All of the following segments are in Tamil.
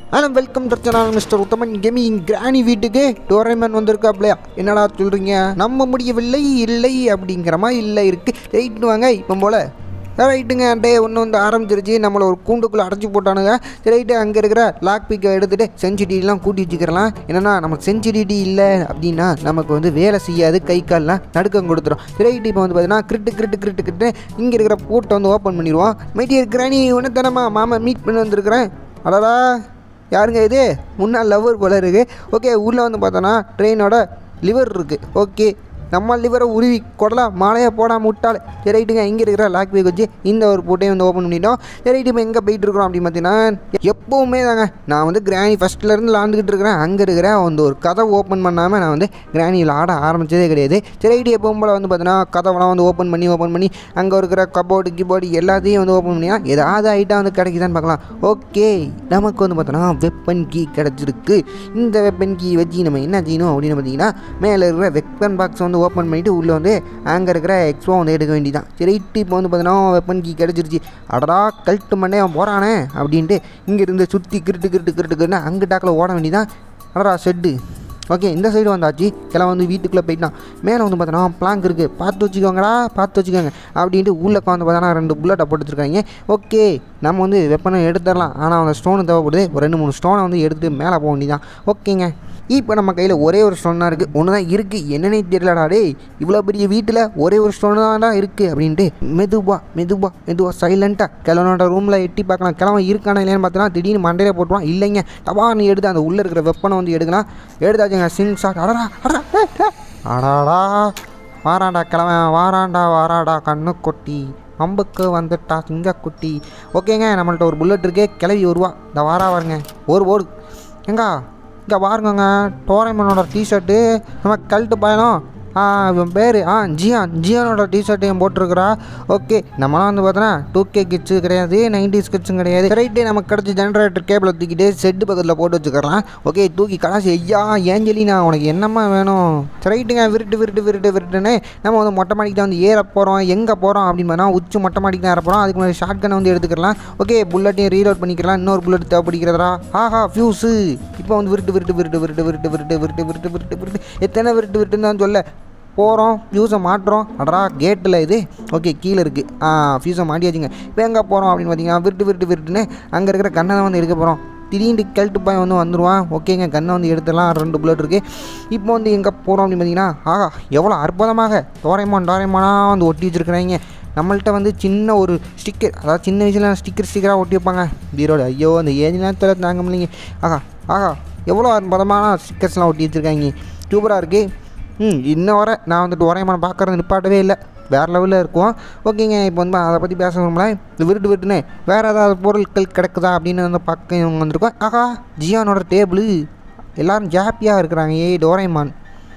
Hello welcome to channel mister Uthaman gaming granny வீட்டுக்கு டோரேமன் வந்திருக்காப்லையா என்னடா சொல்கிறீங்க நம்ப முடியவில்லை இல்லை அப்படிங்கிற மாதிரி இல்லை இருக்குது ரைட்டு வாங்க இப்போ போல் ரைட்டுங்க டே ஒன்று வந்து ஆரம்பிச்சிருச்சு நம்மளை ஒரு கூண்டுக்குள்ளே அடைச்சி போட்டானுங்க சரி ரைட்டு அங்கே இருக்கிற லாக் பிக்கை எடுத்துகிட்டு சென்சிட்டிலாம் கூட்டி வச்சுக்கிறலாம் என்னென்னா நமக்கு சென்சிட்டிவிட்டி இல்லை அப்படின்னா நமக்கு வந்து வேலை செய்யாது கை கால்லாம் நடுக்கம் கொடுத்துரும் சரி ரைட்டு இப்போ வந்து பார்த்தீங்கன்னா கிரிட்டு கிரிட்டு கிரிட்டு கிரிட்டு இங்கே இருக்கிற பூட்டை வந்து ஓப்பன் பண்ணிடுவோம் மைடியர் கிராணி ஒன்று தானம்மா மாமா மீட் பண்ணி வந்திருக்கிறேன் அடடா யாருங்க இது முன்னாள் லவ்வர் போல இருக்குது ஓகே உள்ளே வந்து பார்த்தோன்னா ட்ரெயினோட லிவர் இருக்குது ஓகே நம்ம லிவரை உருவி கொடலாம் மாலையாக போடாமல் விட்டால் சரி ரைட்டுங்க இங்கே இருக்கிற லாக் பேக் வச்சு இந்த ஒரு போட்டையும் வந்து ஓப்பன் பண்ணிட்டோம் சரி ரைட்டு இப்போ எங்கே போயிட்டு இருக்கிறோம் அப்படின்னு பார்த்தீங்கன்னா எப்போவுமே தாங்க நான் வந்து கிராணி ஃபஸ்ட்லேருந்து விளாண்டுக்கிட்டு இருக்கிறேன் அங்கே இருக்கிற அந்த ஒரு கதை ஓப்பன் பண்ணாமல் நான் வந்து கிராணியில் ஆட ஆரம்பித்ததே கிடையாது சரி ரைட்டு எப்பவும் போல் வந்து பார்த்தீங்கன்னா கதவெல்லாம் வந்து ஓப்பன் பண்ணி ஓப்பன் பண்ணி அங்கே இருக்கிற கபோர்டு கிபோர்டு எல்லாத்தையும் வந்து ஓப்பன் பண்ணினா ஏதாவது ஐட்டம் வந்து கிடைக்குதான்னு பார்க்கலாம் ஓகே நமக்கு வந்து பார்த்தோன்னா வெப்பன் கீ கிடச்சிருக்கு இந்த வெப்பன் கீ வச்சு நம்ம என்ன செய்யணும் அப்படின்னு பார்த்தீங்கன்னா மேலே இருக்கிற வெப்பன் பாக்ஸ் வந்து ஓப்பன் பண்ணிவிட்டு உள்ளே வந்து அங்கே இருக்கிற எக்ஸ்போ வந்து எடுக்க வேண்டியதான் சரி இப்போ வந்து பார்த்தீங்கன்னா வெப்பன் கீ கிடச்சிருச்சு அடடா கழட்டு மண்டே அவன் போகிறானே அப்படின்ட்டு இங்கே இருந்து சுற்றி கிருட்டு கிருட்டு கிருட்டு கிருட்டு அங்கே டாக்கில் ஓட வேண்டியதான் அடடா செட்டு ஓகே இந்த சைடு வந்தாச்சு கிளம்ப வந்து வீட்டுக்குள்ளே போயிட்டான் மேலே வந்து பார்த்தோன்னா பிளாங்க் இருக்குது பார்த்து வச்சுக்கோங்கடா பார்த்து வச்சுக்கோங்க அப்படின்ட்டு உள்ளே வந்து பார்த்தோன்னா ரெண்டு புல்லட்டை போட்டு வச்சுருக்காங்க ஓகே நம்ம வந்து வெப்பனை எடுத்துடலாம் ஆனால் அந்த ஸ்டோனு தேவைப்படுது ஒரு ரெண்டு மூணு ஸ்டோனை வந்து எடுத்துட்டு மேலே போக வேண்டியதான் ஓகேங்க இப்போ நம்ம கையில் ஒரே ஒரு ஸ்டோன் தான் இருக்குது ஒன்று தான் இருக்குது என்னன்னே தெரியலடா டேய் இவ்வளோ பெரிய வீட்டில் ஒரே ஒரு ஸ்டோன் தான்டா இருக்குது அப்படின்ட்டு மெதுவா மெதுவா மெதுவா சைலண்ட்டாக கிழவனோட ரூமில் எட்டி பார்க்கலாம் கிழவன் இருக்கானா இல்லையான்னு பார்த்தோன்னா திடீர்னு மண்டையில போட்டுருவான் இல்லைங்க டபான்னு எடுத்து அந்த உள்ளே இருக்கிற வெப்பனை வந்து எடுக்கலாம் எடுத்தாச்சுங்க சிங் ஷாட் அடடா அடடா டேய், டேய். அடாடா வாராண்டா கிழவன் வாராண்டா வாராடா கண்ணு கொட்டி அம்புக்கு வந்துட்டா சிங்கக்குட்டி ஓகேங்க நம்மள்ட்ட ஒரு புல்லட் இருக்கே கிளவி வருவா இந்த வாரா வருங்க ஒரு ஓடு எங்கா இங்கே பாருங்கங்க டோரேமனோட டிஷர்ட்டு நம்ம கழட்டு பயணம் ஆ இவன் பேர் ஆ ஜியான் ஜியானோட டிஷர்ட்டையும் போட்டிருக்கிறா ஓகே நம்மளாம் வந்து பார்த்தோன்னா டூ கே கிட்ஸு கிடையாது நைன்டிஸ் கிட்ஸும் கிடையாது ரைட்டு நமக்கு கிடச்சி ஜென்ரேட்டர் கேபிளை தூக்கிட்டு செட்டு பக்கத்தில் போட்டு வச்சுக்கலாம் ஓகே தூக்கி கலாசி ஐயா ஏஞ்சலினா உனக்கு என்னம்மா வேணும் சரி, ரைட்டுங்க விருட்டு விருட்டு விருட்டு விருட்டுன்னு நம்ம வந்து மொட்டை மாடிக்கிட்ட வந்து ஏற போகிறோம் எங்கே போகிறோம் அப்படின்னு பார்த்தா உச்சி மொட்டை மாடிக்கு தான் ஏற போகிறோம் அதுக்கு முன்னாடி ஷார்ட் கனை வந்து எடுத்துக்கலாம் ஓகே புல்லட்டையும் ரீலோட் பண்ணிக்கலாம் இன்னொரு புல்லட் தேவைப்படுகிறதா ஆஹா ஃபியூஸு இப்போ வந்து விருட்டு விருட்டு விருட்டு விருட்டு விருட்டு விருட்டு விருட்டு விருட்டு விருட்டு விருட்டு எத்தனை விருட்டு விருட்டுன்னு தான் சொல்ல போகிறோம் ஃபியூஸை மாட்டுறோம் அடரா கேட்டில் இது ஓகே கீழே இருக்குது ஆ ஃபியூஸை மாட்டியாச்சுங்க இப்போ எங்கே போகிறோம் அப்படின்னு பார்த்தீங்கன்னா விருட்டு விருட்டு விருட்டுன்னு அங்கே இருக்கிற கண்ணை தான் வந்து எடுக்க போகிறோம் திடீர்னு கெல்ட்டு பாய் வந்து வந்துடுவான் ஓகேங்க கண்ணை வந்து எடுத்துடலாம் ரெண்டு புல்லட் இருக்குது இப்போ வந்து எங்கே போகிறோம் அப்படின்னு பார்த்தீங்கன்னா ஆகா எவ்வளோ அற்புதமாக டோரைமான் டோரைமானாக வந்து ஒட்டி வச்சுருக்குறாங்க நம்மள்ட்ட வந்து சின்ன ஒரு ஸ்டிக்கர் அதாவது சின்ன வயசில் ஸ்டிக்கர் ஸ்டிக்கராக ஒட்டி வைப்பாங்க பீரோட ஐயோ அந்த ஏஜ் நேரத்தில் தாங்க முடியலைங்க ஆகா ஆகா எவ்வளோ அற்புதமான ஸ்டிக்கர்ஸ்லாம் ஒட்டி வச்சுருக்காங்க சூப்பராக இருக்குது ம் இன்ன வரை நான் வந்துட்டு உரையமான பார்க்குறது நிப்பாட்டவே இல்லை வேறு லெவலில் இருக்கும் ஓகேங்க இப்போ வந்து அதை பற்றி பேசணும்ல இந்த விருட்டு விருட்டுன்னு வேறு ஏதாவது பொருட்கள் கிடக்குதா அப்படின்னு வந்து பார்க்க இவங்க வந்திருக்கோம் ஆகா ஜியானோட டேபிள் எல்லாரும் ஜாப்பியாக இருக்கிறாங்க ஏய் டோரேமான்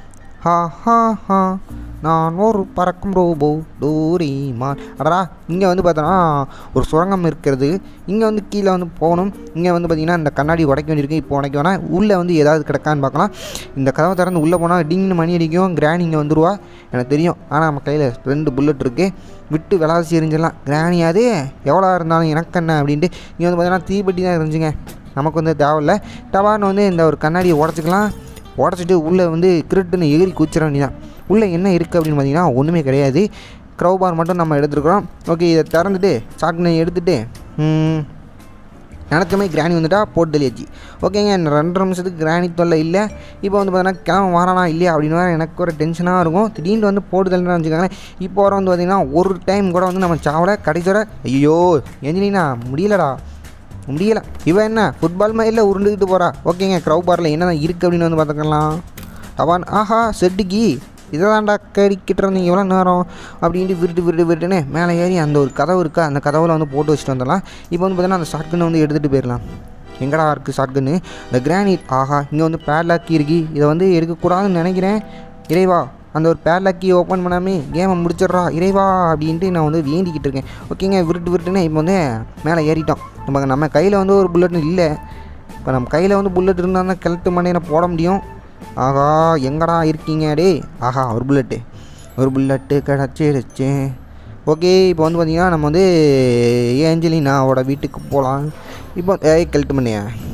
ஹா ஹா ஹா நான் ஒரு பறக்கும் ரோபோ டோரிமான் அடடா இங்கே வந்து பார்த்தோன்னா ஒரு சுரங்கம் இருக்கிறது இங்கே வந்து கீழே வந்து போகணும் இங்கே வந்து பார்த்திங்கன்னா இந்த கண்ணாடி உடைக்க வேண்டியிருக்கு இப்போ உடைக்க வேணாம் உள்ளே வந்து ஏதாவது கிடக்கான்னு பார்க்கலாம் இந்த கதவை திறந்து உள்ளே போனால் டிங்னு மணி அடிக்கும் கிராணி இங்கே வந்துடுவா எனக்கு தெரியும் ஆனால் நம்ம கையில் ரெண்டு புல்லட் இருக்குது விட்டு விளாசி எரிஞ்சிடலாம் கிராணி அது எவ்வளோ இருந்தாலும் எனக்கு என்ன அப்படின்ட்டு இங்கே வந்து பார்த்தீங்கன்னா தீப்பெட்டி தான் இருந்துச்சுங்க நமக்கு வந்து தேவையில்ல டவான்னு வந்து இந்த ஒரு கண்ணாடியை உடச்சிக்கலாம் உடச்சிட்டு உள்ளே வந்து கிரிட்டுன்னு எகிரி குச்சிட வேண்டியதான் உள்ளே என்ன இருக்குது அப்படின்னு பார்த்தீங்கன்னா ஒன்றுமே கிடையாது க்ரௌபார் மட்டும் நம்ம எடுத்துருக்குறோம் ஓகே இதை திறந்துட்டு சாக்குனை எடுத்துட்டு ம், நினச்ச மாதிரி கிராணி வந்துட்டா போட்டு தெளியாச்சு ஓகேங்க இன்னும் ரெண்டரை நிமிஷத்துக்கு கிராணி தொல்லை இல்லை இப்போ வந்து பார்த்தீங்கன்னா கிளம்ப வரானா இல்லையா அப்படின்னு வேறு எனக்கு ஒரு டென்ஷனாக இருக்கும் திடீர்னு வந்து போட்டு தள்ளினா வச்சுக்கோங்களேன் இப்போ வர வந்து பார்த்திங்கன்னா ஒரு டைம் கூட வந்து நம்ம சாவல கடைசியோட ஐயோ எஞ்சினா முடியலடா முடியல இவன் என்ன ஃபுட்பால் மயிலில் உருண்டுக்கிட்டு போகிறா ஓகேங்க க்ரௌ பாரில் என்ன இருக்குது அப்படின்னு வந்து பார்த்துக்கலாம் அவன் ஆஹா செட்டுக்கி இதை தான்டா கடிக்கிட்டு இருந்தீங்க எவ்வளோ நேரம் அப்படின்ட்டு விருட்டு விருட்டு விருட்டுன்னு மேலே ஏறி அந்த ஒரு கதவு இருக்கா அந்த கதவில் வந்து போட்டு வச்சுட்டு வந்துடலாம் இப்போ வந்து பார்த்தீங்கன்னா அந்த ஷாட்கனை வந்து எடுத்துகிட்டு போயிடலாம் எங்கடா இருக்குது ஷாட்கன்னு இந்த கிரானைட் ஆஹா இங்கே வந்து பேட்லாக்கி இருக்கு இதை வந்து எடுக்கக்கூடாதுன்னு நினைக்கிறேன் இறைவா அந்த ஒரு பேட்லாக்கி ஓப்பன் பண்ணாமே கேமை முடிச்சிடுறா இறைவா அப்படின்ட்டு நான் வந்து வேண்டிக்கிட்டு இருக்கேன் ஓகேங்க விருட்டு விருட்டுன்னு இப்போ வந்து மேலே ஏறிட்டோம் நம்ம நம்ம கையில் வந்து ஒரு புல்லட் இல்லை இப்போ நம்ம கையில் வந்து புல்லட் இருந்தால் தான் கிழட்டு மண்டையை போட முடியும் ஆகா எங்கடா இருக்கீங்க டேய் ஆஹா ஒரு புல்லட்டு ஒரு புல்லட்டு கிடச்சிருச்சு ஓகே இப்போ வந்து பார்த்திங்கன்னா நம்ம வந்து ஏஞ்சலினாவோட வீட்டுக்கு போகலாம் இப்போ ஏய் கழட்டு மண்டையா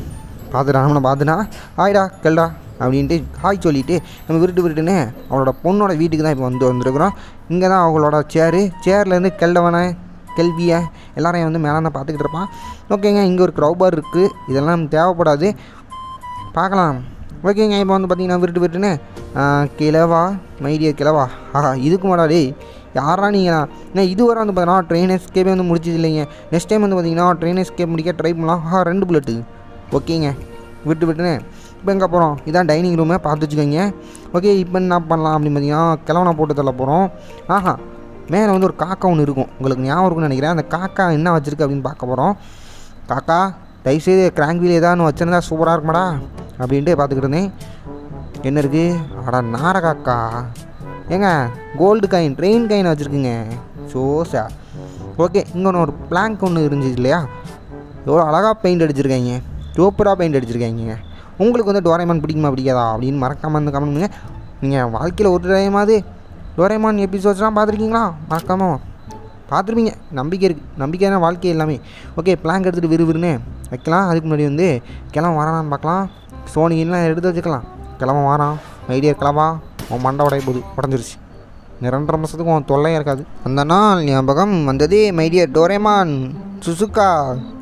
பார்த்துடா நம்மளை பார்த்துனா ஹாய்டா கெல்டா அப்படின்ட்டு ஹாய் சொல்லிட்டு நம்ம விருட்டு விருட்டுன்னு அவளோட பொண்ணோட வீட்டுக்கு தான் இப்போ வந்து வந்திருக்கிறோம் இங்கே தான் அவங்களோட சேரு சேர்லேருந்து கெல்டவனை கெல்வியை எல்லாரையும் வந்து மேலே தான் பார்த்துக்கிட்டு இருப்பான் ஓகேங்க இங்கே ஒரு க்ரௌபார் இருக்குது இதெல்லாம் நமக்கு தேவைப்படாது பார்க்கலாம் ஓகேங்க இப்போ வந்து பார்த்தீங்கன்னா விருட்டு விருட்டுன்னு ஆ, கிழவா மைடிய கிழவா ஆஹா இதுக்கு மாடா டேய் யாரா நீங்கள் ஏன்னா இதுவரை வந்து பார்த்தீங்கன்னா ட்ரெயின் எஸ்கேப்பே வந்து முடிச்சது இல்லைங்க நெக்ஸ்ட் டைம் வந்து பார்த்தீங்கன்னா ட்ரெயின் எஸ்கேப் முடிக்க ட்ரை பண்ணலாம் ஆஹா ரெண்டு புல்லட்டு ஓகேங்க விட்டு விட்டுன்னு இப்போ எங்கே போகிறோம் இதான் டைனிங் ரூமை பார்த்து வச்சுக்கோங்க ஓகே இப்போ என்ன பண்ணலாம் அப்படின்னு பார்த்தீங்கன்னா கிழவனை போட்டு தள்ள போகிறோம் ஆஹா மேலே வந்து ஒரு காக்கா ஒன்று இருக்கும் உங்களுக்கு ஞாபகம் இருக்கும்னு நினைக்கிறேன் அந்த காக்கா என்ன வச்சுருக்கு அப்படின்னு பார்க்க போகிறோம் காக்கா தயவுசெய்து கிராங்க் வீல் ஏதாவது வச்சுருந்தா சூப்பராக இருக்குமாடா அப்படின்ட்டு பார்த்துக்கிட்டு இருந்தேன் என்ன இருக்குது அட நார காக்கா ஏங்க கோல்டு காயின் ட்ரெயின் காயின் வச்சுருக்குங்க சோசா ஓகே இங்கே ஒன்று ஒரு பிளாங்க் ஒன்று இருந்துச்சு இல்லையா எவ்வளோ அழகாக பெயிண்ட் அடிச்சிருக்காங்க சூப்பராக பெயிண்ட் அடிச்சிருக்காங்க உங்களுக்கு வந்து டோரேமான் பிடிக்குமா பிடிக்காதா அப்படின்னு மறக்காமல் வந்து கமெண்ட் பண்ணுங்க நீங்கள் வாழ்க்கையில் ஒரு டைமாவது டோரேமான் எபிசோட்ஸ்லாம் பார்த்துருக்கீங்களா மறக்காமல் பார்த்துருப்பீங்க நம்பிக்கை இருக்குது நம்பிக்கையான வாழ்க்கை எல்லாமே ஓகே பிளாங்க் எடுத்துகிட்டு விறுவிறுன்னு வைக்கலாம் அதுக்கு முன்னாடி வந்து கிளம்ப வரானான்னு பார்க்கலாம் சோனிலாம் எடுத்து வச்சுக்கலாம் கிளம்ப வாரான் ஐடியா கிளம்பா உன் மண்டை உடைய போகுது உடஞ்சிருச்சு இந்த ரெண்டரை மாதத்துக்கு உன் தொல்லையாக இருக்காது அந்த நாள் ஞாபகம் வந்ததே மைடியர் டோரேமான் சுசுகா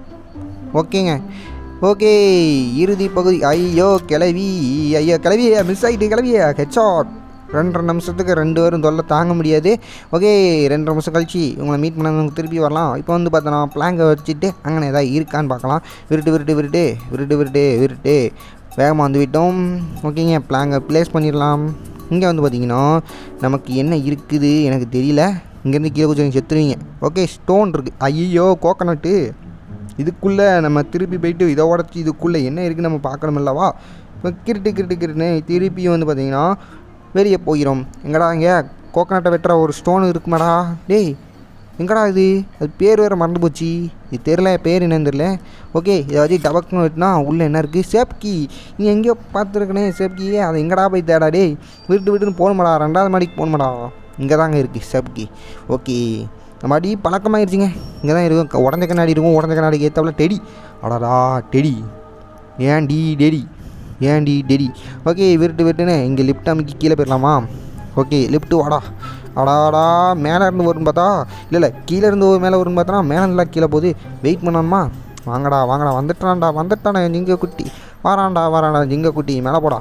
ஓகேங்க ஓகே இறுதி பகுதி ஐயோ கிளவி ஐயோ கிளவியா மிஸ் ஆகிட்டு கிளவியா ஹெட்ஷாட் ரெண்டரை நிமிஷத்துக்கு ரெண்டு பேரும் தொல்லை தாங்க முடியாது ஓகே ரெண்டரை நிமிஷம் கழிச்சு உங்களை மீட் பண்ண திருப்பி வரலாம் இப்போ வந்து பார்த்தோன்னா பிளாங்கை வச்சுட்டு அங்கே ஏதாவது இருக்கான்னு பார்க்கலாம் விருட்டு விருட்டு விருட்டு விருட்டு விருட்டு விருட்டு வேகமாக வந்து விட்டோம் ஓகேங்க பிளாங்கை ப்ளேஸ் பண்ணிடலாம் இங்கே வந்து பார்த்தீங்கன்னா நமக்கு என்ன இருக்குது எனக்கு தெரியல இங்கேருந்து கீழே கொஞ்சம் செத்துருவீங்க ஓகே ஸ்டோன் இருக்குது ஐயோ கோகனட்டு இதுக்குள்ளே நம்ம திருப்பி போயிட்டு இதை உடச்சி இதுக்குள்ளே என்ன இருக்குன்னு நம்ம பார்க்கணும் அல்லவா இப்போ கிருட்டு கிருட்டு கிருட்டுன்னு திருப்பி வந்து பார்த்தீங்கன்னா வெளியே போகிறோம் எங்கடா இங்கே கோகனட்டை வெட்டுற ஒரு ஸ்டோன் இருக்குமாடா டேய் எங்கடா இது அது பேர் வேறு மறந்து போச்சு இது தெரில பேர் என்னன்னு தெரில ஓகே இதை வச்சு டபக்குன்னு வெட்டினா உள்ளே என்ன இருக்குது சேப்கி நீ எங்கேயோ பார்த்துருக்கனே சேப்கியே அதை எங்கடா போய் தேடா டேய் விட்டு விட்டுன்னு போகணுமாடா ரெண்டாவது மாடிக்கு போகணுமாடா இங்கே தாங்க இருக்குது சேப்கி ஓகே நம்ம அடி பழக்கமாயிருச்சுங்க இங்கே தான் இருக்கும் க- உடஞ்ச கண்ணாடி இருக்கும் உடஞ்ச கண்ணாடிக்கு ஏற்றவள டெடி அடடா டெடி ஏன்டி டெடி ஏன்டி டெடி ஓகே விருட்டு விட்டுன்னு இங்கே லிஃப்ட் அமைக்கி கீழே போயிடலாமா ஓகே லிஃப்ட்டு வாடா அடாடா மேலே இருந்து வரும்னு பார்த்தா இல்லை இல்லை கீழே இருந்து ஒரு மேலே வரும்னு பார்த்தா மேலே நல்லா கீழே போகுது வெயிட் பண்ணணுமா வாங்கடா வாங்கடா வந்துட்டான்டா வந்துட்டானே ஜிங்க குட்டி வாரான்டா வாரான்டா ஜிங்க குட்டி மேலே போடா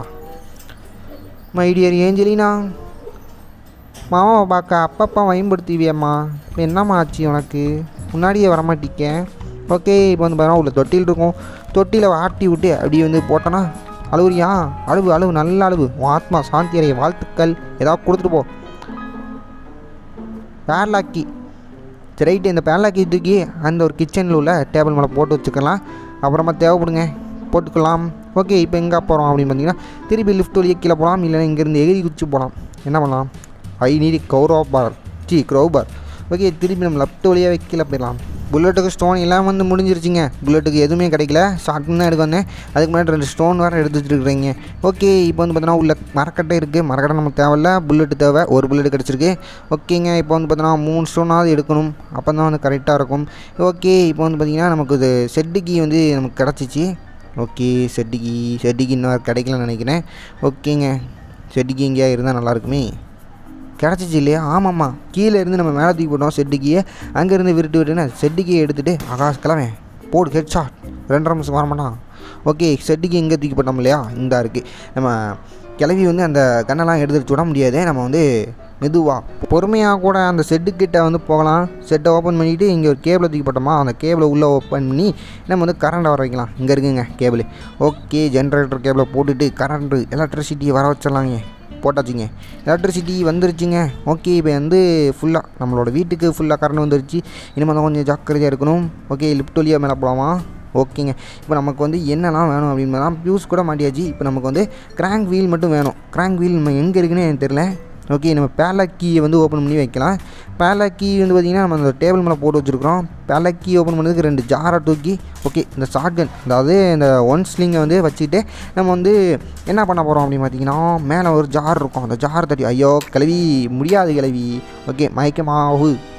மை டியர் ஏஞ்சலினா மாமாவை பார்க்க அப்பப்போ பயன்படுத்துவியம்மா இப்போ என்னம்மா ஆச்சு உனக்கு முன்னாடியே வரமாட்டிக்க ஓகே இப்போ வந்து பார்த்தா உள்ள தொட்டில் இருக்கும் தொட்டியில் ஆட்டி விட்டு அப்படியே வந்து போட்டோன்னா அழுவுறியா அழுவு அழுவு நல்ல அழுவு உன் ஆத்மா சாந்தி அடைய வாழ்த்துக்கள் ஏதாவது கொடுத்துட்டு போ பேர்லாக்கி சரி ரைட்டு இந்த பேர்லாக்கி தூக்கி அந்த ஒரு கிச்சனில் உள்ள டேபிள் மேலே போட்டு வச்சுக்கலாம் அப்புறமா தேவைப்படுங்க போட்டுக்கலாம் ஓகே இப்போ எங்கே போகிறோம் அப்படின்னு பார்த்தீங்கன்னா திருப்பி லிஃப்ட் வழியே கீழே போகலாம் இல்லைன்னா இங்கேருந்து எகிரி குச்சி போகலாம் என்ன பண்ணலாம் I need a crowbar see crowbar okay திருப்பி நம்ம லெஃப்ட் வழியாக கீழே போயிடலாம் புல்லட்டுக்கு ஸ்டோன் எல்லாம் வந்து முடிஞ்சிருச்சுங்க புல்லட்டுக்கு எதுவுமே கிடைக்கல ஷார்ட் தான் எடுக்க வந்தேன் அதுக்கு முன்னாடி ரெண்டு ஸ்டோன் வேறு எடுத்து வச்சுருக்குறீங்க ஓகே இப்போ வந்து பார்த்தோன்னா உள்ள மரக்கட்டை இருக்குது மரக்கட்டை நமக்கு தேவையில்ல புல்லட்டு தேவை ஒரு புல்லட் கிடச்சிருக்கு ஓகேங்க இப்போ வந்து பார்த்தோன்னா மூணு ஸ்டோனாவது எடுக்கணும் அப்போ தான் வந்து கரெக்டாக இருக்கும் ஓகே இப்போ வந்து பார்த்திங்கன்னா நமக்கு இது செட்டு கீ வந்து நமக்கு கிடச்சிச்சு okay set key set key இன்னும் கிடைக்கலன்னு நினைக்கிறேன் ஓகேங்க செட்டு கீ எங்கேயா இருந்தால் நல்லாயிருக்குமே கிடச்சிச்சு இல்லையா ஆமாம்மா கீழே இருந்து நம்ம மேலே தூக்கி போட்டோம் செட்டுக்கியே அங்கேருந்து விருட்டு விட்டுன்னு செட்டுக்கியை எடுத்துகிட்டு ஆகாஷ் கிளம்பேன் போடு ஹெட் ஷாட் ரெண்டரை நிமிஷம் வரமாட்டான் ஓகே செட்டுக்கு எங்கே தூக்கி போட்டோம் இல்லையா இந்த இருக்குது நம்ம கிளவி வந்து அந்த கண்ணெல்லாம் எடுத்துட்டு சுட முடியாது நம்ம வந்து மெதுவாக பொறுமையாக கூட அந்த செட்டுக்கிட்ட வந்து போகலாம் செட்டை ஓப்பன் பண்ணிவிட்டு இங்கே ஒரு கேபிளை தூக்கி போட்டோமா அந்த கேபிளை உள்ளே ஓப்பன் பண்ணி நம்ம வந்து கரண்ட் வர வைக்கலாம் இங்கே இருக்குங்க கேபிள் ஓகே ஜென்ரேட்டர் கேபிளை போட்டுட்டு கரண்ட்டு எலக்ட்ரிசிட்டியை வர வச்சிடலாங்க போட்டாச்சுங்க எலக்ட்ரிசிட்டி வந்துருச்சுங்க ஓகே இப்போ வந்து ஃபுல்லாக நம்மளோட வீட்டுக்கு ஃபுல்லாக கரண்ட் வந்துருச்சு இனிமேல் தான் கொஞ்சம் ஜாக்கிரதையாக இருக்கணும் ஓகே லிஃப்ட் வழியாக மேலே போகலாமா ஓகேங்க இப்போ நமக்கு வந்து என்னெல்லாம் வேணும் அப்படின்னு தான் பியூஸ் கூட மாட்டியாச்சு இப்போ நமக்கு வந்து கிராங்க் வீல் மட்டும் வேணும் கிராங்க் வீல் நம்ம எங்கே இருக்குன்னு எனக்கு தெரில ஓகே நம்ம பேலக் கீயை வந்து ஓப்பன் பண்ணி வைக்கலாம் பேலக் கீ வந்து பார்த்திங்கன்னா நம்ம அந்த டேபிள் மேலே போட்டு வச்சுருக்கிறோம் பேலக் கீ ஓப்பன் பண்ணதுக்கு ரெண்டு ஜாரை தூக்கி ஓகே இந்த ஷார்ட்கன் அதாவது இந்த ஒன் ஸ்லிங்கை வந்து வச்சுக்கிட்டு நம்ம வந்து என்ன பண்ண போகிறோம் அப்படின்னு பார்த்தீங்கன்னா மேலே ஒரு ஜார் இருக்கும் அந்த ஜார் தட்டி ஐயோ கிளவி முடியாது கிளவி ஓகே மயக்கமாகு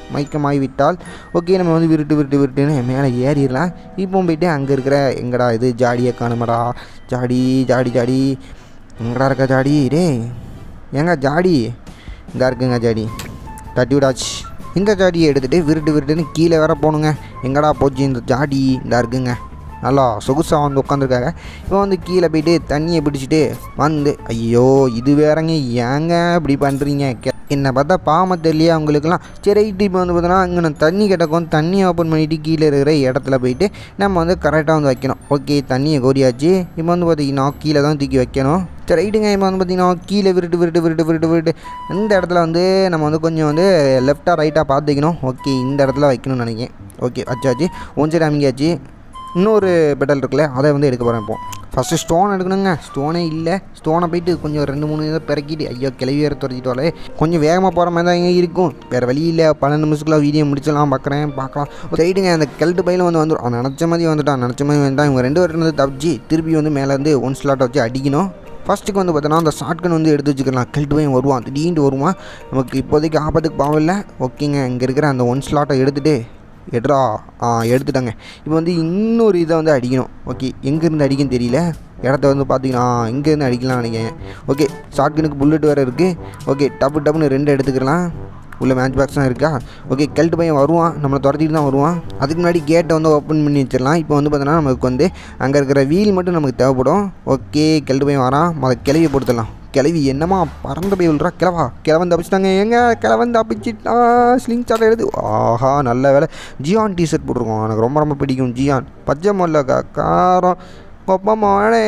மயக்கமாகி விட்டால் ஓகே நம்ம வந்து விருட்டு விருட்டு விருட்டுன்னு மேலே ஏறிடலாம் இப்போ போயிட்டு அங்கே இருக்கிற எங்கடா இது ஜாடியை காணுமடா ஜாடி ஜாடி ஜாடி எங்கடா இருக்கா ஜாடி டேய் ஏங்க ஜாடி இங்கே இருக்குங்க ஜாடி தட்டி விடாச்சு இந்த ஜாடியை எடுத்துகிட்டு விருட்டு விருட்டுன்னு கீழே வேற போகணுங்க எங்கடா போச்சு இந்த ஜாடி இந்த இருக்குங்க நல்லா சொகுசாக வந்து உட்காந்துருக்காங்க இப்போ வந்து கீழே போயிட்டு தண்ணியை பிடிச்சிட்டு வந்து ஐயோ இது வேறங்க ஏங்க இப்படி பண்ணுறீங்க கெ- என்னை பார்த்தா பாவம் தெரியலையா அவங்களுக்குலாம் சரி ரைட்டு இப்போ வந்து பார்த்தோன்னா அங்கே நான் தண்ணி கிடக்கும் தண்ணி ஓப்பன் பண்ணிவிட்டு கீழே இருக்கிற இடத்துல போயிட்டு நம்ம வந்து கரெக்டாக வந்து வைக்கணும் ஓகே தண்ணியை கோரியாச்சு இப்போ வந்து பார்த்தீங்கன்னா கீழே தான் தூக்கி வைக்கணும் சரி ரைட்டுங்க இப்போ வந்து பார்த்தீங்கன்னா கீழே விருட்டு விருட்டு விருட்டு விருட்டு விருட்டு இந்த இடத்துல வந்து நம்ம வந்து கொஞ்சம் வந்து லெஃப்டாக ரைட்டாக பார்த்துக்கணும் ஓகே இந்த இடத்துல வைக்கணும்னு நினைக்கிறேன் ஓகே வச்சாச்சு ஒன் சைடு அமைக்காச்சு இன்னொரு பெடல் இருக்குல்ல அதை வந்து எடுக்க போகிறேன் இப்போ ஃபஸ்ட்டு ஸ்டோன் எடுக்கணுங்க ஸ்டோனே இல்லை ஸ்டோனை போயிட்டு கொஞ்சம் ரெண்டு மூணு இதை பிறக்கிட்டு ஐயோ கிளவி வேறு துறைச்சிட்டு வரலே கொஞ்சம் வேகமாக போகிற மாதிரி தான் இங்கே இருக்கும் வேறு வழி இல்லை பன்னெண்டு நிமிஷத்துக்குள்ள வீடியோ முடிச்சலாம் பார்க்குறேன் பார்க்கலாம் ரைட்டுங்க அந்த கெல்ட்டு பையில வந்து வந்துடும் அவன் நினச்ச மாதிரி வந்துட்டான் நினச்ச மாதிரி வந்துட்டான் இவங்க ரெண்டு பேரும் வந்து தப்பிச்சு திருப்பி வந்து மேலே வந்து ஒன் ஸ்லாட்டை வச்சு அடிக்கணும் ஃபஸ்ட்டுக்கு வந்து பார்த்தோன்னா அந்த ஷார்ட்கன் வந்து எடுத்து வச்சுக்கலாம் கெல்ட்டு பையன் வருவான் திடீர்னு வருவான் நமக்கு இப்போதைக்கு ஆபத்துக்கு பாவம் இல்லை ஓகேங்க இங்கே இருக்கிற அந்த ஒன் ஸ்லாட்டை எடுத்துகிட்டு எடுறா ஆ எடுத்துட்டாங்க இப்போ வந்து இன்னொரு இதை வந்து அடிக்கணும் ஓகே எங்கேருந்து அடிக்குன்னு தெரியல இடத்த வந்து பார்த்தீங்கன்னா இங்கேருந்து அடிக்கலாம் நினைக்கிறேன் ஓகே ஷார்ட்கனுக்கு புல்லட் வேறு இருக்குது ஓகே டப்பு டப்புன்னு ரெண்டு எடுத்துக்கலாம் உள்ள மேட்ச் பாக்ஸ்லாம் இருக்கா ஓகே கெல்ட்டு பையன் வருவான் நம்மளை துரத்திட்டு தான் வருவான் அதுக்கு முன்னாடி கேட்டை வந்து ஓப்பன் பண்ணி வச்சிடலாம் இப்போ வந்து பார்த்தோன்னா நமக்கு வந்து அங்கே இருக்கிற வீல் மட்டும் நமக்கு தேவைப்படும் ஓகே கெல்ட்டு பையன் வரான் மொதல் கிளவியை போட்டுடலாம் கிளவி என்னம்மா பறந்து போய் விழுறா கிளவா கிழவன் தப்பிச்சிட்டாங்க எங்க கிழவன் தப்பிச்சிட்டா ஸ்லிங் சாட்டை எடுத்து ஆஹா நல்ல வேலை ஜியான் டிஷர்ட் போட்டிருக்கோம் எனக்கு ரொம்ப ரொம்ப பிடிக்கும் ஜியான் பச்சை மொல்லக்கா காரம் ஒப்பமானே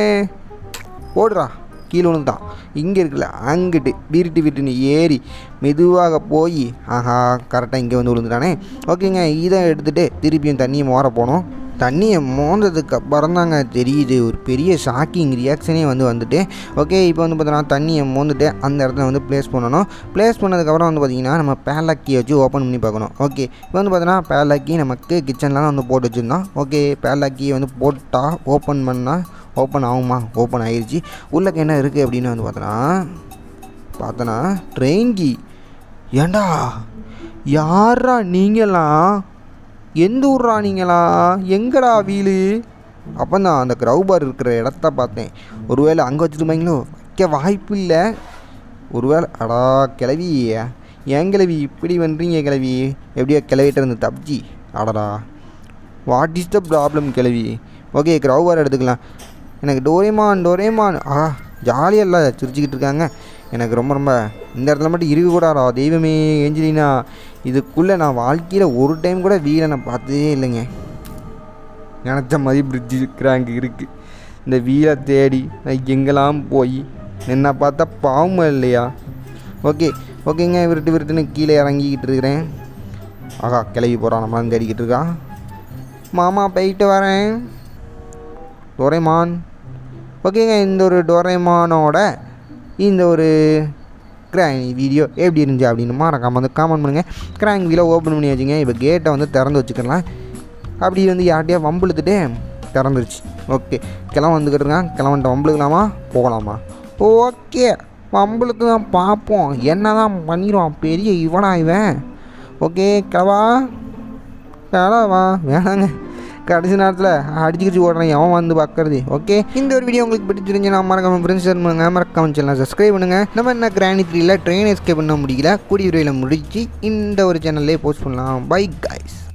ஓடுறா கீழே விழுந்தான் இங்கே இருக்குல்ல அங்கிட்டு விருட்டு விட்டுன்னு ஏறி மெதுவாக போய் ஆஹா கரெக்டாக இங்கே வந்து விழுந்துட்டானே ஓகேங்க இதை எடுத்துகிட்டு திருப்பியும் தண்ணியை மோர போனோம் தண்ணியை மோந்ததுக்கு அப்புறம் தாங்க தெரியுது ஒரு பெரிய ஷாக்கிங் ரியாக்ஷனே வந்து வந்துட்டு ஓகே இப்போ வந்து பார்த்தோன்னா தண்ணியை மோந்துட்டு அந்த இடத்துல வந்து ப்ளேஸ் பண்ணணும் ப்ளேஸ் பண்ணதுக்கப்புறம் வந்து பார்த்திங்கன்னா நம்ம பேலக்கி வச்சு ஓப்பன் பண்ணி பார்க்கணும் ஓகே இப்போ வந்து பார்த்தோன்னா பேலக்கி நமக்கு கிச்சன்லாம் வந்து போட்டு வச்சுருந்தோம் ஓகே பேலக்கியை வந்து போட்டால் ஓப்பன் பண்ணால் ஓப்பன் ஆகுமா ஓப்பன் ஆயிடுச்சு உள்ளக்க என்ன இருக்குது அப்படின்னு வந்து பார்த்தோன்னா பார்த்தோன்னா ட்ரெயின் கீ ஏண்டா யாரா நீங்களாம் எந்த ஊர்ரா நீங்களா எங்கடா வீலு அப்போ தான் அந்த க்ரௌபார் இருக்கிற இடத்த பார்த்தேன் ஒருவேளை அங்கே வச்சுருப்பாங்களோ வைக்க வாய்ப்பு இல்லை ஒருவேளை அடா கிளவி ஏன் கிளவி இப்படி பண்ணுறீங்க கிளவி எப்படியோ கிளவிட்டு இருந்து தப்பிச்சு அடடா வாட் இஸ் த ப்ராப்ளம் கிளவி ஓகே க்ரௌபார் எடுத்துக்கலாம் எனக்கு டோரேமான் டோரேமான் ஆ ஜாலியாக இல்லை சிரிச்சுக்கிட்டு இருக்காங்க எனக்கு ரொம்ப ரொம்ப இந்த இடத்துல மட்டும் இருக்கக்கூடாதா தெய்வமே ஏஞ்சலினா இதுக்குள்ளே நான் வாழ்க்கையில் ஒரு டைம் கூட வீலை நான் பார்த்ததே இல்லைங்க நினச்ச மாதிரி பிரிட்ஜு கிராங்க் இருக்குது இந்த வீலை தேடி நான் எங்கெல்லாம் போய் என்ன பார்த்தா பாவம் இல்லையா ஓகே ஓகேங்க விருட்டு விருட்டுன்னு கீழே இறங்கிக்கிட்டு இருக்கிறேன் ஆகா கிளவி போகிறான் நம்ம தேடிக்கிட்டு இருக்கா மாமா போயிட்டு வரேன் டோரேமான் ஓகேங்க இந்த ஒரு டோரேமானோட இந்த ஒரு கிராங் வீடியோ எப்படி இருந்துச்சு அப்படின்னு மறக்காம வந்து காமெண்ட் பண்ணுங்கள் கிராங் வீலை ஓப்பன் பண்ணி வச்சுங்க இப்போ கேட்டை வந்து திறந்து வச்சுக்கலாம் அப்படி வந்து யார்ட்டையா வம்புழுத்துட்டு திறந்துருச்சு ஓகே கிளம்ப வந்துக்கிட்டு இருக்கான் கிளம்பன்ட்ட வம்புழுக்கலாமா போகலாமா ஓகே வம்புழுத்து தான் பார்ப்போம் என்ன தான் பண்ணிடுவான் பெரிய இவனா இவன் ஓகே கிளவா கிளவா வேணாங்க கடைசி நேரத்தில் அடிச்சுக்கிச்சு ஓடுறேன் எவன் வந்து பார்க்கறது ஓகே இந்த ஒரு வீடியோ உங்களுக்கு பிடிச்சிருந்துச்சுன்னா மறக்காம ஃப்ரெண்ட்ஸ் ஷேர் பண்ணுங்க மறக்காம சேனல் சப்ஸ்கிரைப் பண்ணுங்க நம்ம என்ன கிராணி த்ரீல ட்ரெயின் எஸ்கேப் பண்ண முடியல கூடிய விரைவில் முடிச்சு இந்த ஒரு சேனல்லே போஸ்ட் பண்ணலாம் பை கைஸ்